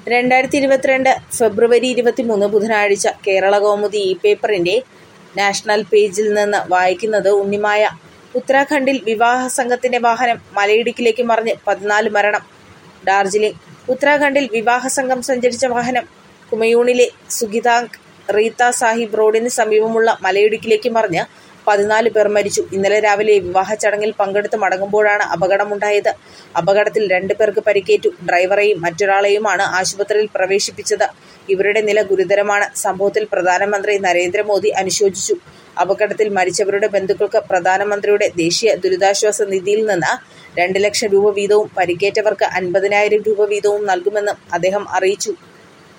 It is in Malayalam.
രണ്ടായിരത്തി ഇരുപത്തിരണ്ട് ഫെബ്രുവരി ഇരുപത്തിമൂന്ന് ബുധനാഴ്ച കേരളകൗമുദി ഇ പേപ്പറിന്റെ നാഷണൽ പേജിൽ നിന്ന് വായിക്കുന്നത് ഉണ്ണിമായ. ഉത്തരാഖണ്ഡിൽ വിവാഹസംഘത്തിന്റെ വാഹനം മലയിടുക്കിലേക്ക് മറിഞ്ഞ് പതിനാല് മരണം. ഡാർജിലിംഗ് ഉത്തരാഖണ്ഡിൽ വിവാഹസംഘം സഞ്ചരിച്ച വാഹനം കുമയൂണിലെ സുഖിതാംഗ് റീത്ത സാഹിബ് റോഡിന് സമീപമുള്ള മലയിടുക്കിലേക്ക് മറിഞ്ഞ് പതിനാല് പേർ മരിച്ചു. ഇന്നലെ രാവിലെ വിവാഹച്ചടങ്ങിൽ പങ്കെടുത്ത് മടങ്ങുമ്പോഴാണ് അപകടമുണ്ടായത്. അപകടത്തിൽ രണ്ട് പേർക്ക് പരിക്കേറ്റു. ഡ്രൈവറെയും മറ്റൊരാളെയുമാണ് ആശുപത്രിയിൽ പ്രവേശിപ്പിച്ചത്. ഇവരുടെ നില ഗുരുതരമാണ്. സംഭവത്തിൽ പ്രധാനമന്ത്രി നരേന്ദ്രമോദി അനുശോചിച്ചു. അപകടത്തിൽ മരിച്ചവരുടെ ബന്ധുക്കൾക്ക് പ്രധാനമന്ത്രിയുടെ ദേശീയ ദുരിതാശ്വാസ നിധിയിൽ നിന്ന് രണ്ട് ലക്ഷം രൂപ വീതവും പരിക്കേറ്റവർക്ക് അൻപതിനായിരം രൂപ വീതവും നൽകുമെന്നും അദ്ദേഹം അറിയിച്ചു.